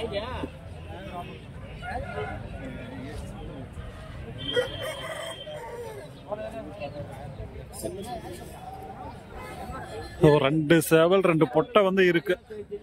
ஒரு ரெண்டு சேவல் ரெண்டு பொட்டை வந்து இருக்கு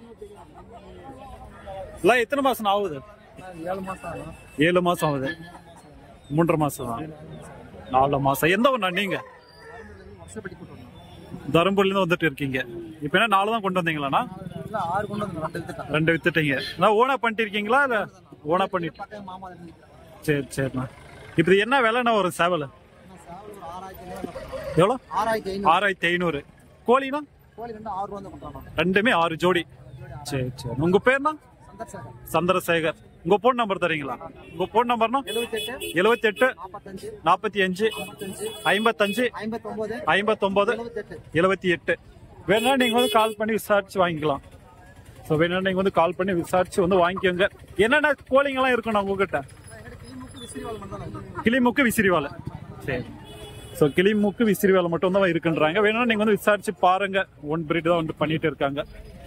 எல்லாம் எத்தனை மாசம் ஆகுது ஏழு மாசம் ஆகும் ஏழு மாசம் ஆகுது மூன்றரை மாசம் தான் நாலு மாசம் எந்த ஒண்ணா நீங்க வருஷப்படி கூட்டு வரணும் தருமபுரில இருந்து வந்துட்டு இருக்கீங்க இப்ப என்ன நாலு தான் கொண்டு வந்தீங்களாண்ணா இல்ல ஆறு கொண்டு வந்து ரெண்டு எடுத்துட்டாங்க ரெண்டு வித்துட்டீங்க நான் ஓனா பண்ணிட்டு இருக்கீங்களா இல்ல ஓனா பண்ணிட்டு பக்கம் மாமா ரெண்டு சரி சரிண்ணா இப்ப இது என்ன விலைண்ணா ஒரு சேவல் சேவல் ஒரு ஆறாயிரத்தி ஐநூறு எவ்வளோ ஆறாயிரத்தி ஐநூறு ஆறாயிரத்தி ஐநூறு கோழினா கோழி ரெண்டு ஆறு ரூபா வந்து கொடுத்தாங்க ரெண்டுமே ஆறு ஜோடி சரி சரி உங்க பேர்னா சந்தர்சேகர் சந்திரசேகர் உங்க போன் நம்பர் தரீங்களா உங்க போன் நம்பர்னா எழுபத்தெட்டு எழுபத்தி எட்டு நாற்பத்தஞ்சு நாற்பத்தி அஞ்சு ஐம்பத்தஞ்சு ஐம்பத்தஞ்சு ஐம்பத்தொன்பது ஐம்பத்தொன்பது எழுபத்தெட்டு எழுபத்தி எட்டு வேணா நீங்க வந்து கால் பண்ணி விசாரிச்சு வாங்கிக்கலாம் ஸோ வேணா நீங்க வந்து கால் பண்ணி விசாரிச்சு வந்து வாங்கிக்கோங்க என்னென்ன கோழிங்கெல்லாம் இருக்கணும் உங்ககிட்ட கிளிமுக்கு விசிறிவாலை சரி ஸோ கிளிமுக்கு விசிறிவாலை மட்டும் தான் இருக்குன்றாங்க வேணா நீங்க வந்து விசாரிச்சு பாருங்க ஒன் பிரீட் தான் வந்து பண்ணிட்டு இருக்காங்க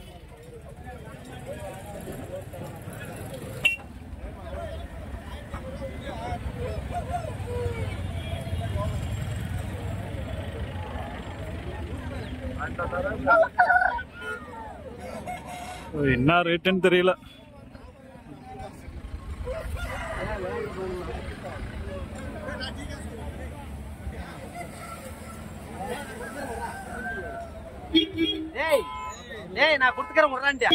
என்ன ரேட்டுன்னு தெரியல டேய் டேய் நான் கொடுத்துக்கிறேன் முறாண்டியா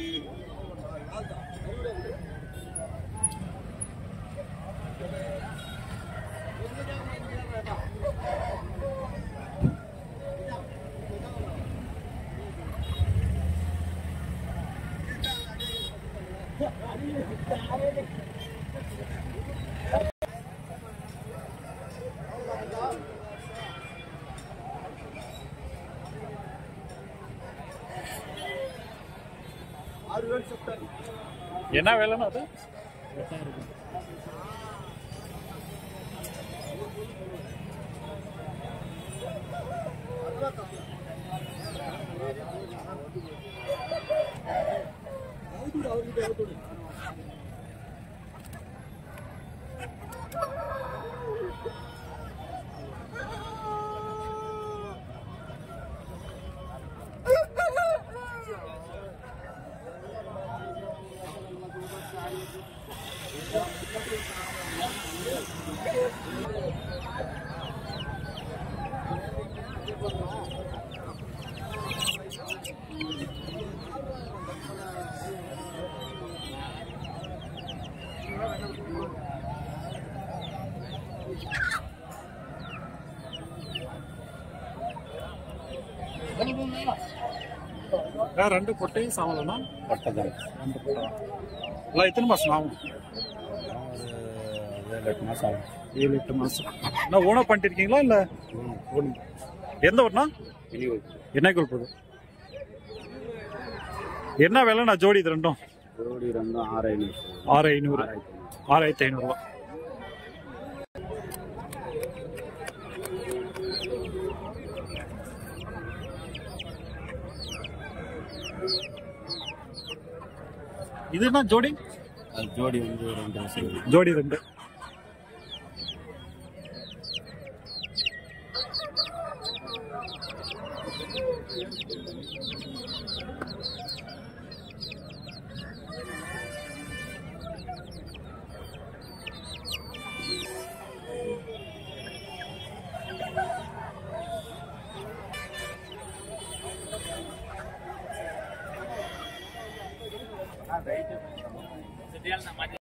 என்ன வேலைன்னா அது வேற ரெண்டு பொட்டையும் சாவலனா பட்டதான் ரெண்டு பொட்டை எல்லாம் எத்தனை மாசம் ஆகும் ஒரு ஏழு எட்டு மாதம் ஆகும் ஏழு எட்டு மாசம் என்ன ஓனா பண்ணிட்டு இருக்கீங்களா இல்ல ஓன் எந்த ஊர்னா இனி என்ன போகுது என்ன விலைண்ணா ஜோடி இது ரெண்டும் ஜோடி ரெண்டும் ஆறு ஐநூறு ஆறு ஐநூறு ஆறாயிரத்தி ஐநூறுரூவா இது என்ன ஜோடி அது ஜோடி வந்து ரெண்டு வருஷம் ஜோடி ரெண்டு